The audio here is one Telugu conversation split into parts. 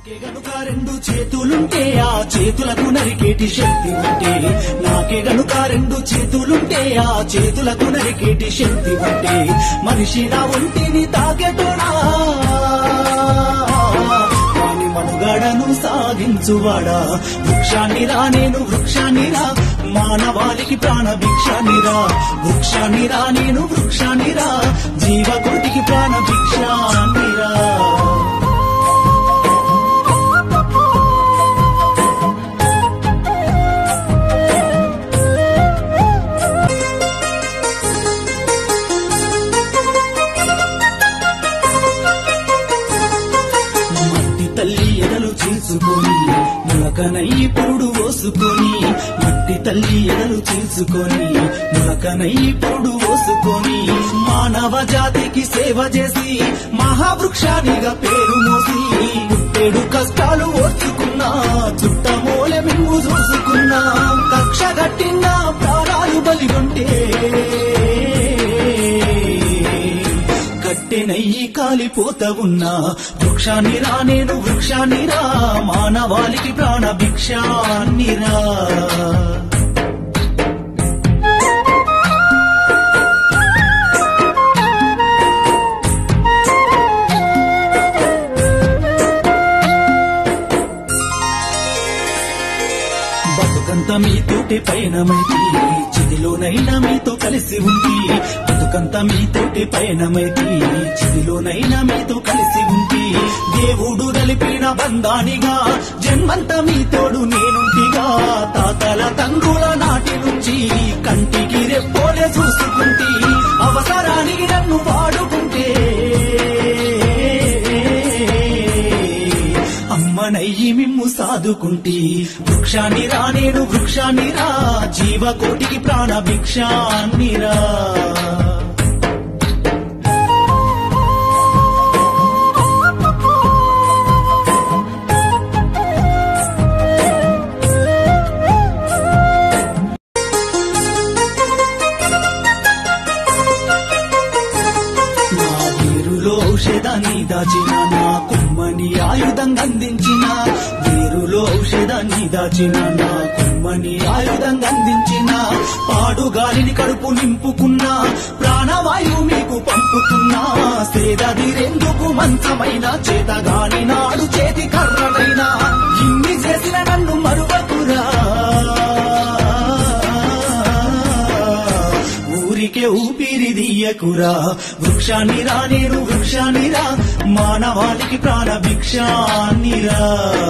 గనుక రెండు చేతులుంటే ఆ చేతులకు నరికేటి శక్తి ఉంటే నాకే గనుక రెండు చేతులుంటే ఆ చేతులకు నరికేటి శక్తి ఉంటే మనిషి నా ఒంటిని తాకెటోడా వాని మనుగడను సాగించువాడా వృక్షాన్ని రా నేను వృక్షాన్ని రా మానవాళికి ప్రాణ భిక్షాన్ని రా వృక్షాన్ని రా నేను వృక్షాన్ని రా జీవకోటికి ప్రాణ భిక్షాన్ని రా మట్టి తల్లి ఎడలు చేసుకొని ములకనయ్యి పురుడు ఓసుకొని మట్టి తల్లి ఎడలు చేసుకొని ములకనయ్యి పురుడు ఓసుకొని మానవ జాతికి సేవ చేసి మహావృక్షానిగా పేరు మోసి పుట్టేడు కష్టాలు ఓర్చుకున్నా చుట్టమూలె మిమ్ము చూసుకున్నా కక్ష కట్టిన ప్రాణాలు బలిగొంటే కట్టెనయ్యి కాలిపోత ఉన్నా వృక్షాన్ని రా నేను వృక్షాన్ని రా మానవాళికి ప్రాణ భిక్షాన్ని రా బతుకంత మీతోటి పయనమైతి చిదిలోనైనా మీతో కలిసి ఉంది బతుకంత మీతోటి పయనమైతి చిదిలోనైనా మీతో కలిసి ఉంది దేవుడు నలిపిన బంధానిగా జన్మంత మీతోడు నేనుంటిగా తాతల తండ్రుల నాటి నుంచి కంటికి రెప్పోలే చూసుకుంటే అవసరానికి నన్ను వాడుకుంటే అమ్మనయ్యి మిమ్ము సాదుకుంటి వృక్షాన్ని రా నేను వృక్షాన్ని రా జీవకోటికి ప్రాణ భిక్షాన్ని రా నా వేరులో ఔషధాన్ని దాచిన నా కుమ్మని ఆయుధంగా అందించిన వేరులో ఔషధాన్ని దాచిన నా కుమ్మని ఆయుధంగా అందించిన పాడు గాలిని కడుపు నింపుకున్న ప్రాణవాయువు మీకు పంపుతున్నా సేదదిరెందుకు మంచమైన చేతగాని నాడు చేతి కర్రనైనా ఇన్ని చేసిన నన్ను మరువకురా ఊరికే ఊపిరి దియ్యకురా వృక్షాన్ని రా నేను వృక్షాన్ని రా మానవాళికి ప్రాణ భిక్షాన్ని రా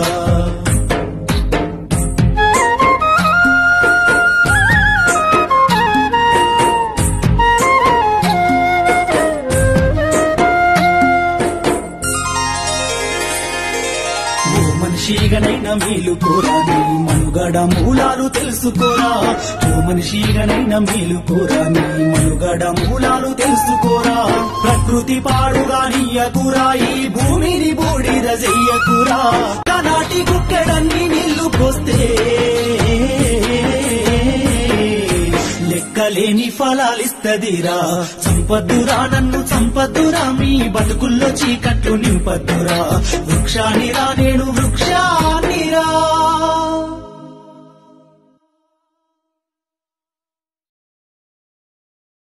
ఓ మనిషిగనైనా మేలు కోరా నీ మనుగడ మూలాలు తెలుసుకోరా ఓ మనిషిగనైనా మేలు కోరా నీ మనుగడ మూలాలు తెలుసుకోరా ప్రకృతి పాడుగా నీయకురా ఈ భూమిని బూడిద చెయ్యకురా కనాటి కుక్కెడన్ని నీళ్లు పోస్తే లెక్కలేని ఫలాలిస్తదిరా సంపద్దురా నన్ను సంపద్దురా మీ బతుకుల్లో చీకట్లు నింపద్దురా వృక్షానిరా నేను వృక్షానిరా